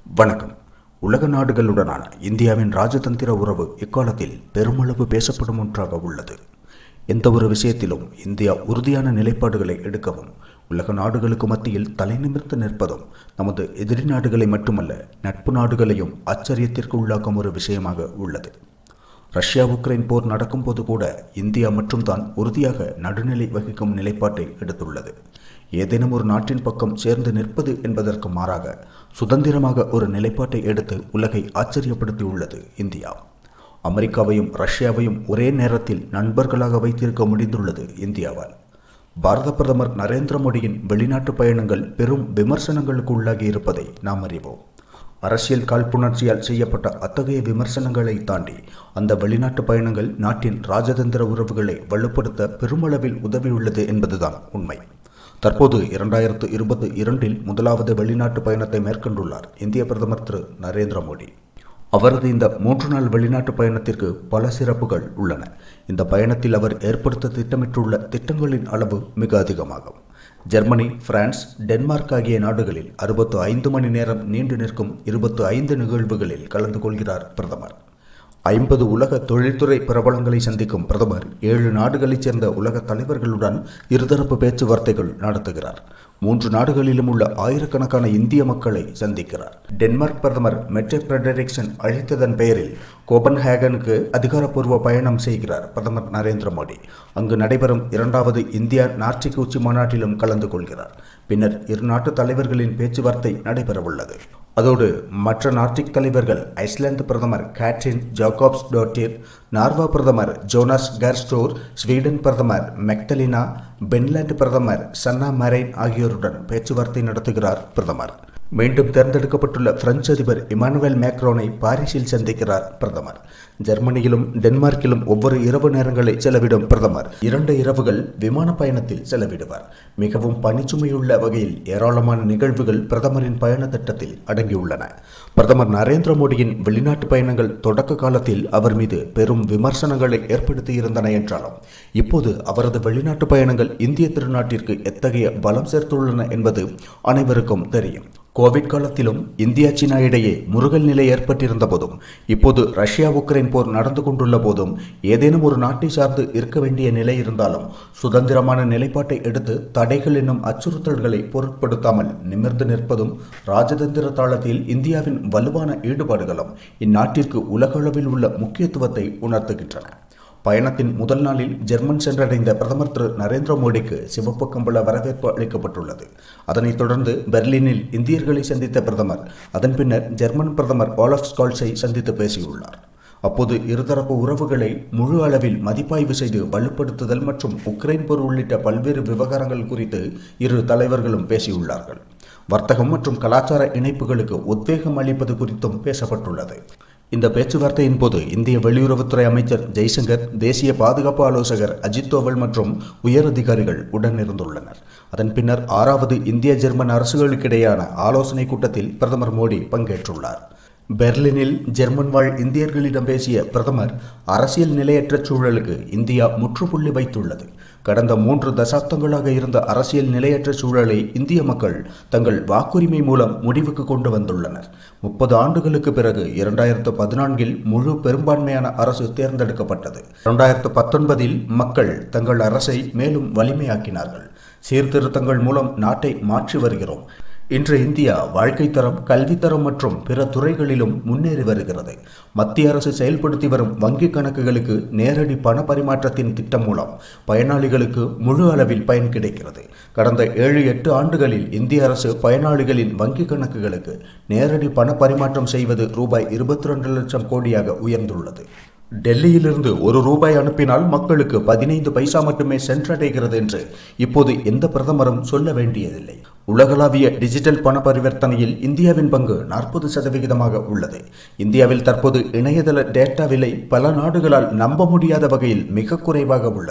வணக்கம் உலக நாடுகளுடனான இந்தியாவின் ராஜதந்திர உறவு இக்காலத்தில் பெருமளவு பேசப்படும் ஒன்றாக உள்ளது எந்த ஒரு விஷயத்திலும் இந்தியா உறுதியான நிலைப்பாடுகளை எடுக்கவும் உலக நாடுகளுக்கு மத்தியில் தலை நிமிர்ந்து நிற்பதும் நமது எதிரி நாடுகளை மட்டுமல்ல நட்பு நாடுகளையும் ஆச்சரியத்திற்கு உள்ளாக்கும் ஒரு விஷயமாக உள்ளது ரஷ்யா உக்ரைன் போர் நடக்கும்போது கூட இந்தியா மட்டும்தான் உறுதியாக நடுநிலை வகிக்கும் நிலைப்பாட்டை எடுத்துள்ளது ஏதேனும் ஒரு நாட்டின் பக்கம் சேர்ந்து நிற்பது என்பதற்கு மாறாக சுதந்திரமாக ஒரு நிலைப்பாட்டை எடுத்து உலகை ஆச்சரியப்படுத்தியுள்ளது இந்தியா அமெரிக்காவையும் ரஷ்யாவையும் ஒரே நேரத்தில் நண்பர்களாக வைத்திருக்க முடிந்துள்ளது இந்தியாவால் பாரத பிரதமர் நரேந்திர மோடியின் வெளிநாட்டு பயணங்கள் பெரும் விமர்சனங்களுக்கு உள்ளாகி இருப்பதை நாம் அறிவோம் அரசியல் காழ்ப்புணர்ச்சியால் செய்யப்பட்ட அத்தகைய விமர்சனங்களை தாண்டி அந்த வெளிநாட்டு பயணங்கள் நாட்டின் ராஜதந்திர உறவுகளை வலுப்படுத்த பெருமளவில் உதவியுள்ளது என்பதுதான் உண்மை தற்போது இரண்டாயிரத்து இருபத்தி இரண்டில் முதலாவது வெளிநாட்டு பயணத்தை மேற்கொண்டுள்ளார் இந்திய பிரதமர் திரு நரேந்திர மோடி அவரது இந்த மூன்று நாள் வெளிநாட்டு பயணத்திற்கு பல சிறப்புகள் உள்ளன இந்த பயணத்தில் அவர் ஏற்படுத்த திட்டமிட்டுள்ள திட்டங்களின் அளவு மிக அதிகமாகும் ஜெர்மனி பிரான்ஸ் டென்மார்க் ஆகிய நாடுகளில் அறுபத்து ஐந்து மணி நேரம் நீண்டு நிற்கும் இருபத்து ஐந்து நிகழ்வுகளில் கலந்து கொள்கிறார் பிரதமர் ஐம்பது உலக தொழில்துறை பிரபலங்களை சந்திக்கும் பிரதமர் ஏழு நாடுகளைச் சேர்ந்த உலக தலைவர்களுடன் இருதரப்பு பேச்சுவார்த்தைகள் நடத்துகிறார் மூன்று நாடுகளிலும் உள்ள ஆயிரக்கணக்கான இந்திய மக்களை சந்திக்கிறார் டென்மார்க் பிரதமர் மெட்டே பிரெடரிக்சன் அழைத்ததன் பெயரில் கோபன்ஹேகனுக்கு அதிகாரப்பூர்வ பயணம் செய்கிறார் பிரதமர் நரேந்திர மோடி அங்கு நடைபெறும் இரண்டாவது இந்தியா நார்டிக் உச்சி மாநாட்டிலும் கலந்து கொள்கிறார் பின்னர் இரு நாட்டு தலைவர்களின் பேச்சுவார்த்தை நடைபெறவுள்ளது அதோடு மற்ற நார்டிக் தலைவர்கள் ஐஸ்லாந்து பிரதமர் கேட்ரின் ஜாகாப்ஸ் டோட்டிர் நார்வா பிரதமர் ஜோனாஸ் கர்ஸ்டோர் ஸ்வீடன் பிரதமர் மெக்தலினா பென்லாந்து பிரதமர் சன்னா மரைன் ஆகியோருடன் பேச்சுவார்த்தை நடத்துகிறார் பிரதமர் மீண்டும் தேர்ந்தெடுக்கப்பட்டுள்ள பிரெஞ்சு அதிபர் இமானுவேல் மேக்ரோனை பாரிஸில் சந்திக்கிறார் பிரதமர் ஜெர்மனியிலும் டென்மார்க்கிலும் ஒவ்வொரு இரவு நேரங்களை செலவிடும் பிரதமர் இரண்டு இரவுகள் விமான பயணத்தில் செலவிடுவார் மிகவும் பணிச்சுமையுள்ள வகையில் ஏராளமான நிகழ்வுகள் பிரதமரின் பயண திட்டத்தில் அடங்கியுள்ளன பிரதமர் நரேந்திர மோடியின் வெளிநாட்டு பயணங்கள் தொடக்க காலத்தில் அவர் மீது பெரும் விமர்சனங்களை ஏற்படுத்தி இருந்தன என்றாலும் இப்போது அவரது வெளிநாட்டு பயணங்கள் இந்திய திருநாட்டிற்கு எத்தகைய பலம் சேர்த்துள்ளன என்பது அனைவருக்கும் தெரியும் கோவிட் காலத்திலும் இந்தியா சீனா இடையே முருகல் நிலை ஏற்பட்டிருந்த போதும் இப்போது ரஷ்யா உக்ரைன் போர் நடந்து கொண்டுள்ள போதும் ஏதேனும் ஒரு நாட்டை சார்ந்து இருக்க வேண்டிய நிலை இருந்தாலும் சுதந்திரமான நிலைப்பாட்டை எடுத்து தடைகள் என்னும் அச்சுறுத்தல்களை பொருட்படுத்தாமல் நிமிர்ந்து நிற்பதும் ராஜதந்திர தாளத்தில் இந்தியாவின் வலுவான ஈடுபாடுகளும் இந்நாட்டிற்கு உலகளவில் உள்ள முக்கியத்துவத்தை உணர்த்துகின்றன பயணத்தின் முதல் நாளில் ஜெர்மன் சென்றடைந்த பிரதமர் திரு நரேந்திர மோடிக்கு சிவப்பு கம்பள வரவேற்பு அளிக்கப்பட்டுள்ளது அதனைத் தொடர்ந்து பெர்லினில் இந்தியர்களை சந்தித்த பிரதமர் அதன் பின்னர் ஜெர்மன் பிரதமர் ஆலஃப் ஸ்கால்ஸை சந்தித்து பேசியுள்ளார் அப்போது இருதரப்பு உறவுகளை முழு அளவில் மதிப்பாய்வு செய்து வலுப்படுத்துதல் மற்றும் உக்ரைன் போர் உள்ளிட்ட பல்வேறு விவகாரங்கள் குறித்து இரு தலைவர்களும் பேசியுள்ளார்கள் வர்த்தகம் மற்றும் கலாச்சார இணைப்புகளுக்கு உத்வேகம் அளிப்பது குறித்தும் பேசப்பட்டுள்ளது இந்த பேச்சுவார்த்தையின் போது இந்திய வெளியுறவுத்துறை அமைச்சர் ஜெய்சங்கர் தேசிய பாதுகாப்பு ஆலோசகர் அஜித் தோவல் மற்றும் உயரதிகாரிகள் உடனிருந்துள்ளனர் அதன் பின்னர் ஆறாவது இந்திய ஜெர்மன் அரசுகளுக்கிடையான ஆலோசனை கூட்டத்தில் பிரதமர் மோடி பங்கேற்றுள்ளார் பெர்லினில் ஜெர்மன் வாழ் இந்தியர்களிடம் பேசிய பிரதமர் அரசியல் நிலையற்ற சூழலுக்கு இந்தியா முற்றுப்புள்ளி வைத்துள்ளது கடந்த மூன்று தசாப்தங்களாக இருந்த அரசியல் நிலையற்ற சூழலை இந்திய மக்கள் தங்கள் வாக்குரிமை மூலம் முடிவுக்கு கொண்டு வந்துள்ளனர் முப்பது ஆண்டுகளுக்கு பிறகு இரண்டாயிரத்து பதினான்கில் முழு பெரும்பான்மையான அரசு தேர்ந்தெடுக்கப்பட்டது இரண்டாயிரத்து பத்தொன்பதில் மக்கள் தங்கள் அரசை மேலும் வலிமையாக்கினார்கள் சீர்திருத்தங்கள் மூலம் நாட்டை மாற்றி வருகிறோம் இன்று இந்தியா வாழ்க்கை தரம் கல்வித்தரம் மற்றும் பிற துறைகளிலும் முன்னேறி வருகிறது மத்திய அரசு செயல்படுத்தி வரும் வங்கி கணக்குகளுக்கு நேரடி பண பரிமாற்றத்தின் திட்டம் மூலம் பயனாளிகளுக்கு முழு அளவில் பயன் கிடைக்கிறது கடந்த ஏழு எட்டு ஆண்டுகளில் இந்திய அரசு பயனாளிகளின் வங்கி கணக்குகளுக்கு நேரடி பண பரிமாற்றம் செய்வது ரூபாய் இருபத்தி ரெண்டு லட்சம் கோடியாக உயர்ந்துள்ளது டெல்லியிலிருந்து ஒரு ரூபாய் அனுப்பினால் மக்களுக்கு பதினைந்து பைசா மட்டுமே சென்றடைகிறது என்று இப்போது எந்த பிரதமரும் சொல்ல வேண்டியதில்லை உலகளாவிய டிஜிட்டல் பண பரிவர்த்தனையில் இந்தியாவின் பங்கு நாற்பது சதவிகிதமாக உள்ளது இந்தியாவில் தற்போது இணையதள டேட்டா விலை பல நாடுகளால் நம்ப முடியாத வகையில் மிக குறைவாக உள்ளது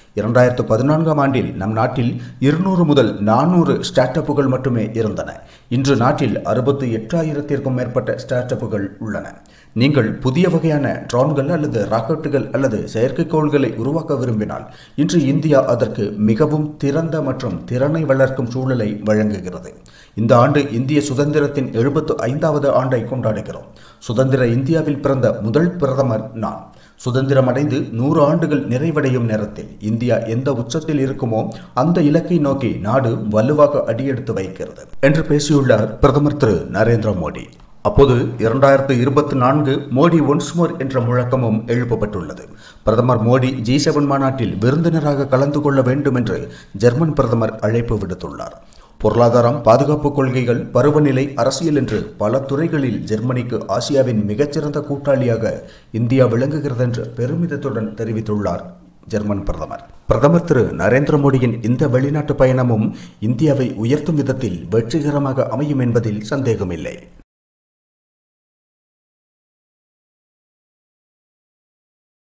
இரண்டாயிரத்து பதினான்காம் ஆண்டில் நம் நாட்டில் இருநூறு முதல் நானூறு ஸ்டார்ட் அப்புகள் மட்டுமே இருந்தன இன்று நாட்டில் அறுபத்து எட்டாயிரத்திற்கும் மேற்பட்ட ஸ்டார்ட் அப்புகள் உள்ளன நீங்கள் புதிய வகையான ட்ரோன்கள் அல்லது ராக்கெட்டுகள் அல்லது செயற்கைக்கோள்களை உருவாக்க விரும்பினால் இன்று இந்தியா அதற்கு மிகவும் திறந்த மற்றும் திறனை வளர்க்கும் சூழலை வழங்குகிறது இந்த ஆண்டு இந்திய சுதந்திரத்தின் எழுபத்து ஐந்தாவது ஆண்டை கொண்டாடுகிறோம் சுதந்திர இந்தியாவில் பிறந்த முதல் பிரதமர் நான் சுதந்திரம் அடைந்து நூறு ஆண்டுகள் நிறைவடையும் நேரத்தில் இந்தியா எந்த உச்சத்தில் இருக்குமோ அந்த இலக்கை நோக்கி நாடு வலுவாக அடியெடுத்து வைக்கிறது என்று பேசியுள்ளார் பிரதமர் திரு நரேந்திர மோடி அப்போது இரண்டாயிரத்து இருபத்தி நான்கு மோடி ஒன்ஸ் மோர் என்ற முழக்கமும் எழுப்பப்பட்டுள்ளது பிரதமர் மோடி ஜி செவன் மாநாட்டில் விருந்தினராக கலந்து கொள்ள வேண்டும் என்று ஜெர்மன் பிரதமர் அழைப்பு விடுத்துள்ளார் பொருளாதாரம் பாதுகாப்பு கொள்கைகள் பருவநிலை அரசியல் என்று பல துறைகளில் ஜெர்மனிக்கு ஆசியாவின் மிகச்சிறந்த கூட்டாளியாக இந்தியா விளங்குகிறது என்று பெருமிதத்துடன் தெரிவித்துள்ளார் ஜெர்மன் பிரதமர் பிரதமர் திரு நரேந்திர மோடியின் இந்த வெளிநாட்டு பயணமும் இந்தியாவை உயர்த்தும் விதத்தில் வெற்றிகரமாக அமையும் என்பதில் சந்தேகமில்லை